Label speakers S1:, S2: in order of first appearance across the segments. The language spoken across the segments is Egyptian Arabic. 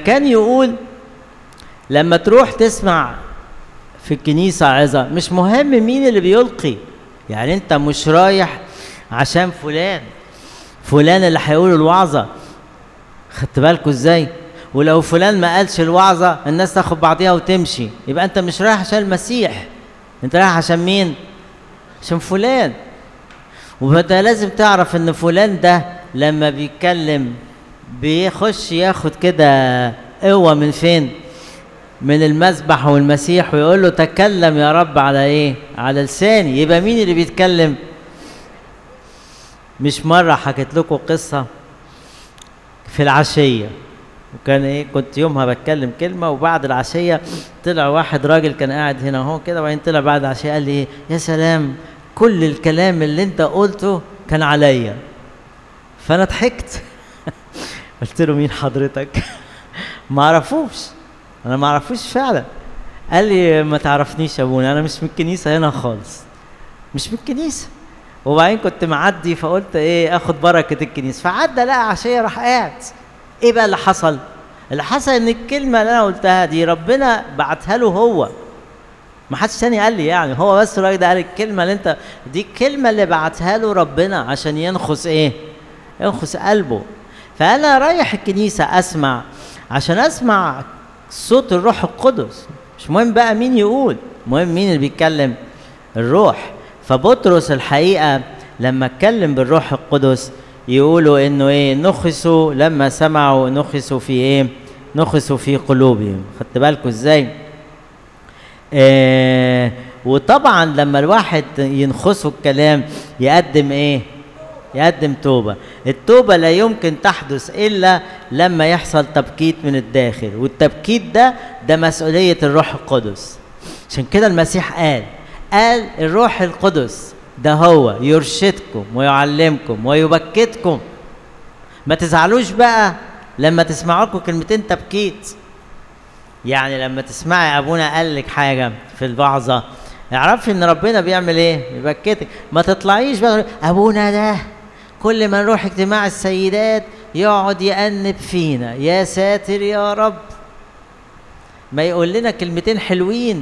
S1: فكان يقول لما تروح تسمع في الكنيسة عظة مش مهم مين اللي بيلقي يعني انت مش رايح عشان فلان فلان اللي هيقول الوعظة خدت بالكوا ازاي ولو فلان ما قالش الوعظة الناس تاخد بعضيها وتمشي يبقى انت مش رايح عشان المسيح انت رايح عشان مين عشان فلان وده لازم تعرف ان فلان ده لما بيتكلم بيخش ياخد كده قوة من فين من المسبح والمسيح ويقول له تكلم يا رب على ايه على لساني يبقى مين اللي بيتكلم مش مرة حكيت لكم قصة في العشية وكان ايه كنت يومها بتكلم كلمة وبعد العشية طلع واحد راجل كان قاعد هنا اهو كده وبعدين طلع بعد العشية قال لي ايه يا سلام كل الكلام اللي انت قلته كان عليا فانا ضحكت قلت له مين حضرتك ما اعرفوش انا ما اعرفوش فعلا قال لي ما تعرفنيش يا ابونا انا مش من الكنيسه هنا خالص مش من الكنيسه وبعدين كنت معدي فقلت ايه اخد بركه الكنيسه فعدى لقى عشيه راح قاعد ايه بقى اللي حصل اللي حصل ان الكلمه اللي انا قلتها دي ربنا بعتها له هو ما حدش تاني قال لي يعني هو بس الراجل ده قال الكلمه اللي انت دي الكلمه اللي بعتها له ربنا عشان ينخس ايه ينخس قلبه فانا رايح الكنيسه اسمع عشان اسمع صوت الروح القدس مش مهم بقى مين يقول مهم مين اللي بيتكلم الروح فبطرس الحقيقه لما اتكلم بالروح القدس يقولوا انه ايه نخسوا لما سمعوا نخسوا في ايه نخسوا في قلوبهم خدت بالكم ازاي آه وطبعا لما الواحد ينخسه الكلام يقدم ايه يقدم توبة التوبة لا يمكن تحدث إلا لما يحصل تبكيت من الداخل والتبكيت ده ده مسؤولية الروح القدس عشان كده المسيح قال قال الروح القدس ده هو يرشدكم ويعلمكم ويبكتكم ما تزعلوش بقى لما تسمعوا لكم كلمتين تبكيت يعني لما تسمعي ابونا قال لك حاجه في الوعظه اعرفي ان ربنا بيعمل ايه يبكتك ما تطلعيش بقى ابونا ده كل ما نروح اجتماع السيدات يقعد يأنب فينا يا ساتر يا رب ما يقول لنا كلمتين حلوين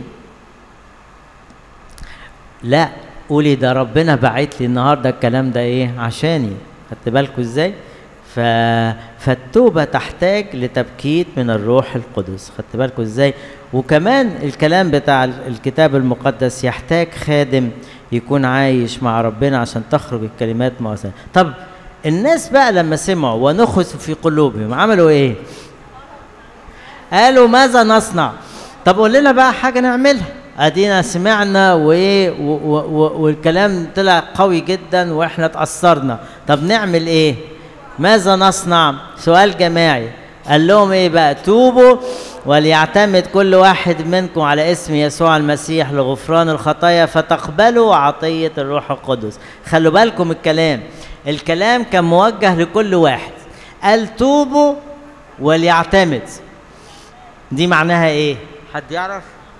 S1: لا قولي ده ربنا بعت لي النهارده الكلام ده ايه عشاني خدت بالكم ازاي ف... فالتوبه تحتاج لتبكيت من الروح القدس خدت بالكم ازاي وكمان الكلام بتاع الكتاب المقدس يحتاج خادم يكون عايش مع ربنا عشان تخرج الكلمات مؤثرة طب الناس بقى لما سمعوا ونخسوا في قلوبهم عملوا ايه قالوا ماذا نصنع طب قول لنا بقى حاجه نعملها ادينا سمعنا وايه والكلام طلع قوي جدا واحنا اتاثرنا طب نعمل ايه ماذا نصنع سؤال جماعي قال لهم ايه بقى توبوا وليعتمد كل واحد منكم على اسم يسوع المسيح لغفران الخطايا فتقبلوا عطية الروح القدس خلوا بالكم الكلام الكلام كان موجه لكل واحد قال توبوا وليعتمد دي معناها ايه حد يعرف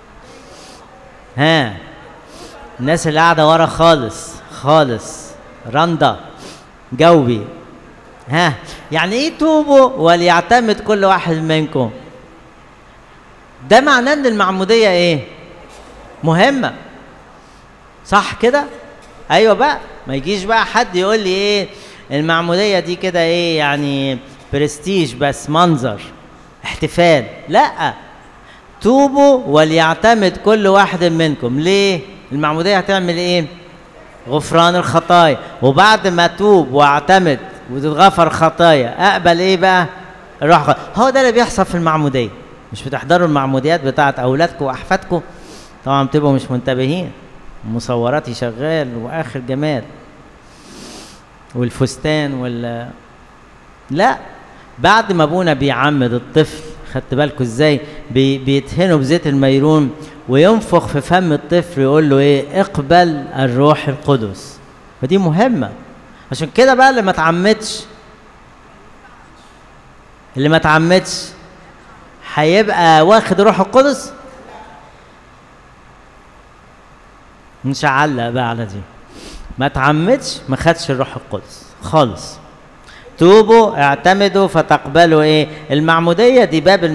S1: ها الناس اللي قاعده ورا خالص خالص رندا جاوبي ها يعني ايه توبوا وليعتمد كل واحد منكم ده معناه ان المعموديه ايه مهمه صح كده ايوه بقى ما يجيش بقى حد يقول لي ايه المعموديه دي كده ايه يعني برستيج بس منظر احتفال لا توبوا وليعتمد كل واحد منكم ليه المعموديه هتعمل ايه غفران الخطايا وبعد ما توب واعتمد وتتغفر خطايا اقبل ايه بقى الروح هو ده اللي بيحصل في المعموديه مش بتحضروا المعموديات بتاعت اولادكم واحفادكم طبعا بتبقوا مش منتبهين مصوراتي شغال واخر جمال والفستان وال لا بعد ما ابونا بيعمد الطفل خدت بالكم ازاي بي بيدهنه بزيت الميرون وينفخ في فم الطفل يقول له ايه اقبل الروح القدس فدي مهمه عشان كده بقى اللي ما اتعمدش اللي ما اتعمدش هيبقى واخد روح القدس مش هعلق بقى على دي ما اتعمدش ما خدش الروح القدس خالص توبوا اعتمدوا فتقبلوا ايه المعموديه دي باب